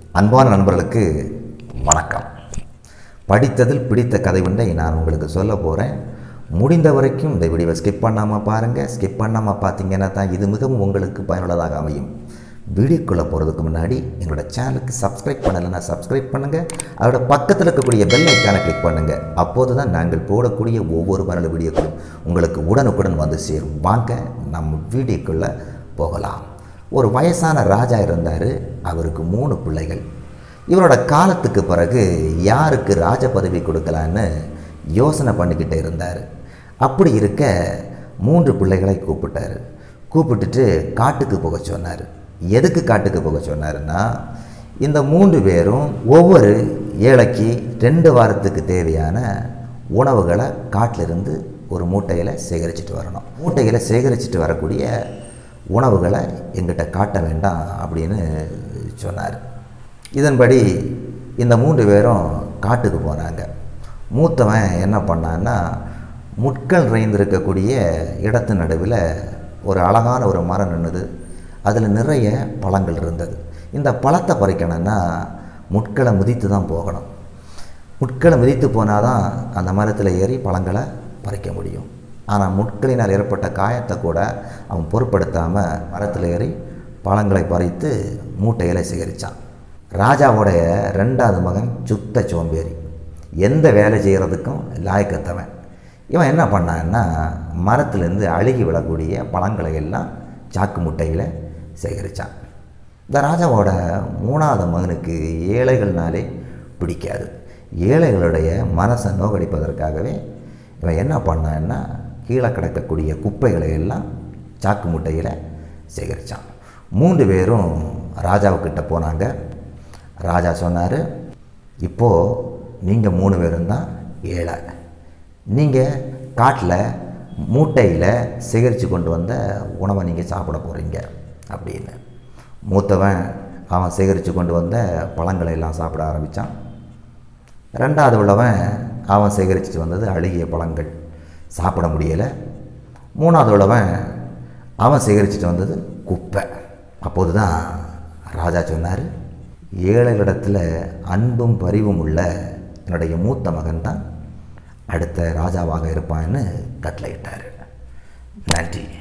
அன்பான நண்பர்களுக்கு வணக்கம் படித்ததில் பிடித்த கதை ஒன்றை நான் உங்களுக்கு சொல்ல போகிறேன் முடிந்த வரைக்கும் இந்த வீடியோவை ஸ்கிப் பண்ணாமல் பாருங்கள் ஸ்கிப் பண்ணாமல் பார்த்தீங்கன்னா தான் இது மிகவும் உங்களுக்கு பயனுள்ளதாக அமையும் வீடியோக்குள்ளே போகிறதுக்கு முன்னாடி எங்களோட சேனலுக்கு சப்ஸ்கிரைப் பண்ணலைன்னா சப்ஸ்கிரைப் பண்ணுங்கள் அதோட பக்கத்தில் இருக்கக்கூடிய பெல் ஐக்கானை கிளிக் பண்ணுங்கள் அப்போது தான் நாங்கள் போடக்கூடிய ஒவ்வொரு பயனுள்ள வீடியோக்களும் உங்களுக்கு உடனுக்குடன் வந்து சேரும் வாங்க நம்ம வீடியோக்குள்ளே போகலாம் ஒரு வயசான ராஜா இருந்தார் அவருக்கு மூணு பிள்ளைகள் இவரோட காலத்துக்கு பிறகு யாருக்கு ராஜ பதவி கொடுக்கலான்னு யோசனை பண்ணிக்கிட்டே இருந்தார் அப்படி இருக்க மூன்று பிள்ளைகளை கூப்பிட்டார் கூப்பிட்டுட்டு காட்டுக்கு போக சொன்னார் எதுக்கு காட்டுக்கு போக சொன்னாருன்னா இந்த மூன்று பேரும் ஒவ்வொரு ஏழைக்கு ரெண்டு வாரத்துக்கு தேவையான உணவுகளை காட்டிலிருந்து ஒரு மூட்டையில் சேகரிச்சுட்டு வரணும் மூட்டையில் சேகரிச்சுட்டு வரக்கூடிய உணவுகளை எங்கிட்ட காட்ட வேண்டாம் அப்படின்னு சொன்னார் இதன்படி இந்த மூன்று பேரும் காட்டுக்கு போனாங்க மூத்தவன் என்ன பண்ணான்னா முட்கள் நிறைந்திருக்கக்கூடிய இடத்து நடுவில் ஒரு அழகான ஒரு மரம் நின்றுது அதில் நிறைய பழங்கள் இருந்தது இந்த பழத்தை பறிக்கணும்னா முட்களை மிதித்து தான் போகணும் முட்களை மிதித்து போனால் தான் அந்த மரத்தில் ஏறி பழங்களை பறிக்க முடியும் ஆனால் முட்களினால் ஏற்பட்ட காயத்தை கூட அவன் பொருட்படுத்தாமல் மரத்தில் ஏறி பழங்களை பறித்து மூட்டைகளை சேகரித்தான் ராஜாவுடைய ரெண்டாவது மகன் சுத்த சோம்பேறி எந்த வேலை செய்கிறதுக்கும் லாயக்கத்தவன் இவன் என்ன பண்ணான்னா மரத்துலேருந்து அழுகி விழக்கூடிய பழங்களை எல்லாம் சாக்கு முட்டையில் சேகரித்தான் இந்த ராஜாவோட மூணாவது மகனுக்கு ஏழைகள்னாலே பிடிக்காது ஏழைகளுடைய மனசை நோக்கடிப்பதற்காகவே இவன் என்ன பண்ணான்னா கீழே கிடக்கக்கூடிய குப்பைகளை எல்லாம் சாக்கு முட்டையில் சேகரித்தான் மூன்று பேரும் ராஜாவுக்கிட்ட போனாங்க ராஜா சொன்னார் இப்போது நீங்கள் மூணு பேரும் தான் ஏழை நீங்கள் காட்டில் மூட்டையில் சேகரித்து கொண்டு வந்த உணவை நீங்கள் சாப்பிட போகிறீங்க அப்படின்னு மூத்தவன் அவன் சேகரித்து கொண்டு வந்த பழங்களை எல்லாம் சாப்பிட ஆரம்பித்தான் ரெண்டாவது உள்ளவன் அவன் சேகரிச்சுட்டு வந்தது அழுகிய பழங்கள் சாப்பிட முடியலை மூணாவது உள்ளவன் அவன் சேகரிச்சுட்டு வந்தது குப்பை அப்போது தான் ராஜா சொன்னார் ஏழைகளிடத்தில் அன்பும் பரிவும் உள்ள என்னுடைய மூத்த மகன் தான் அடுத்த ராஜாவாக இருப்பான்னு கட்டளையிட்டார் நன்றி